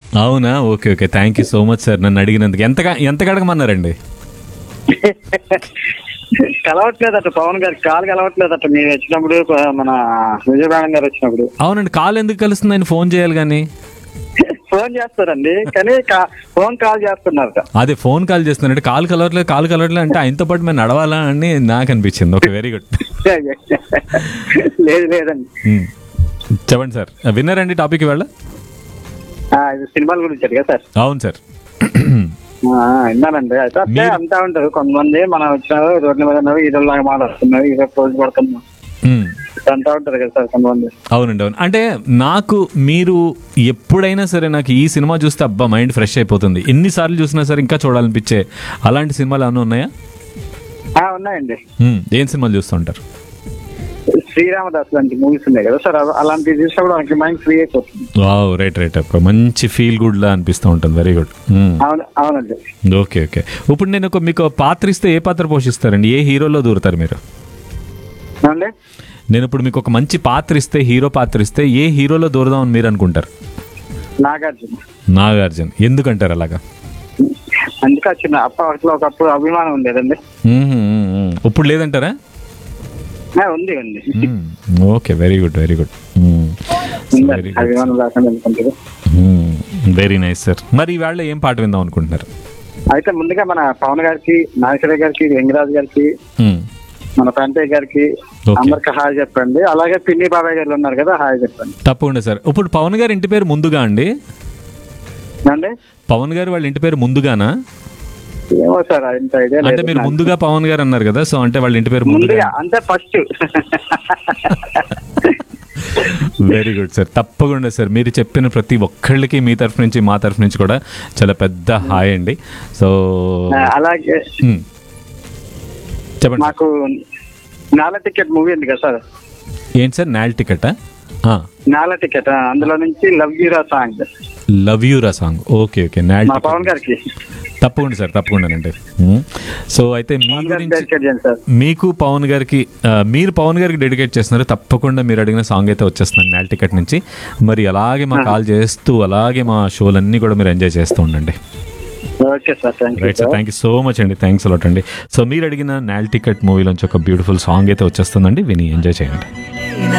అవునా okay okay thank you so much sir నన్ను అడిగినందుకు ఎంతగా ఎంత కడగమన్నారండి కలవట్లేదట పవన్ గారి కాలు కలవట్లేదట మీరు వచ్చినప్పుడు మన విజయవాడ గారు వచ్చినప్పుడు అవునండి కాల్ ఎందుకు కలుస్తుంది ఆయన ఫోన్ చేయాలి కానీ ఫోన్ చేస్తారండి కానీ కా- ఫోన్ కాల్ చేస్తున్నారట అదే ఫోన్ కాల్ చేస్తున్నారంటే కాల్ కలవట్లేదు కాల్ కలవట్లేదు అంటే ఆయనతో పాటు మేము నడవాలా అని నాకు అనిపించింది ఓకే వెరీ గుడ్ లేదు లేదండి చెప్పండి సార్ విన్నారండి టాపిక్ ఇవాళ ఆ, ఇది సినిమాల గురించి కదా సార్ అవును సార్ ఆ, విన్నానండి అయితే అట్లే మీరు- అంతా ఉంటారు కొంతమంది మనం వచ్చినారు రోడ్ల మీద ఉన్నారు ఈరోజులాగా మాట్లాడుతున్నారు ఈరోజు రోజు పడుతున్నాం మ్మ్. అంటా ఉంటారు కదా సార్ కొంతమంది అవునండి అవును అంటే నాకు మీరు ఎప్పుడైనా సరే నాకు ఈ సినిమా చూస్తే అబ్బా మైండ్ ఫ్రెష్ అయిపోతుంది ఎన్నిసార్లు చూసినా సరే ఇంకా చూడాలనిపించే అలాంటి సినిమాలు ఏమైనా ఉన్నాయా ఆ, ఉన్నాయండి మ్మ్. ఏం సినిమాలు చూస్తుంటారు శ్రీరామదాస్ లాంటి మూవీస్ ఉన్నాయి కదా సార్ అలా- అలాంటివి చూసినప్పుడు మనకి మైండ్ ఫ్రీ అయిపోతుంది వావ్ రైట్ రైట్ ఒక మంచి ఫీల్ గుడ్ లా అనిపిస్తూ ఉంటుంది వెరీ గుడ్ అవును అవునండి ఓకే ఓకే ఇప్పుడు నేను ఒక మీకు పాత్ర ఇస్తే ఏ పాత్ర పోషిస్తారండి ఏ హీరోలో దూరుతారు మీరు ఏమండి నేను ఇప్పుడు మీకు ఒక మంచి పాత్ర ఇస్తే హీరో పాత్ర ఇస్తే ఏ హీరోలో దూరదామని మీరు అనుకుంటారు నాగార్జున నాగార్జున ఎందుకంటారు అలాగా అందుకే వచ్చిన అప్పట్లో ఒకప్పుడు అభిమానం ఉండేదండి మ్మ్, మ్మ్, మ్మ్. ఇప్పుడు లేదంటారా ఆ, ఉంది ఉంది okay very good very good ఉందండి వెరీ గుడ్ అభిమానం లేకుండా అనుకుంటారు వెరీ నైస్ సార్ మరి ఈవేళ ఏం పాట విందాం అనుకుంటున్నారు అయితే ముందుగా మన పవన్ గారికి నాగేశ్వర గారికి వెంగరాజు గారికి మ్మ్. మన ప్రాంతయ్య గారికి Okay. అందరికి హాయ్ చెప్పండి అలాగే పిన్ని బాబాయ్ గారు ఉన్నారు కదా హాయ్ చెప్పండి తప్పకుండా సార్ ఇప్పుడు పవన్ గారి ఇంటి పేరు ముందుగా అండి అండి పవన్ గారు వాళ్ళ ఇంటి పేరు ముందుగానా ఏమో సార్ ఇంత ఐడియా అంటే లేదు మీరు నాకు. ముందుగా పవన్ గారు అన్నారు కదా సో అంటే వాళ్ళ ఇంటి పేరు ముందుగా ముందుగా అంటే ఫస్ట్ వెరీ గుడ్ సార్ తప్పకుండా సార్ మీరు చెప్పిన ప్రతి ఒక్కళ్ళకి మీ తరఫు నుంచి మా తరఫు నుంచి కూడా చాలా పెద్ద హాయ్ అండి సో అలాగే మ్మ్. చెప్పండి సార్. మాకు నాల టికెట్ మూవీ ఉంది కదా సార్ ఏంటి సార్ నాల్ టికెటా నాల టికెట్ అందులో నుంచి లవ్ యూరా సాంగ్ లవ్ యూ రా సాంగ్ ఓకే ఓకే నాల్ మా పవన్ గారికి తప్పకుండా సార్ తప్పకుండానండి మ్మ్. సో అయితే మీ పవన్ గారికి గురించి డెడికేట్ చేయండి సార్ మీకు పవన్ గారికి ఆ, మీరు పవన్ గారికి డెడికేట్ చేస్తున్నారు తప్పకుండా మీరు అడిగిన సాంగ్ అయితే వచ్చేస్తున్నాను నాల్ టికెట్ నుంచి మరి అలాగే మా కాల్ చేస్తూ అలాగే మా షోలన్నీ కూడా మీరు ఎంజాయ్ చేస్తూ ఉండండి okay sir thank you right sir sir thank you so much అండి థ్యాంక్స్ అలాట్ అండి సో మీరు అడిగిన నాల్ టికెట్ మూవీలోంచి ఒక బ్యూటిఫుల్ సాంగ్ అయితే వచ్చేస్తుందండి విని ఎంజాయ్ చేయండి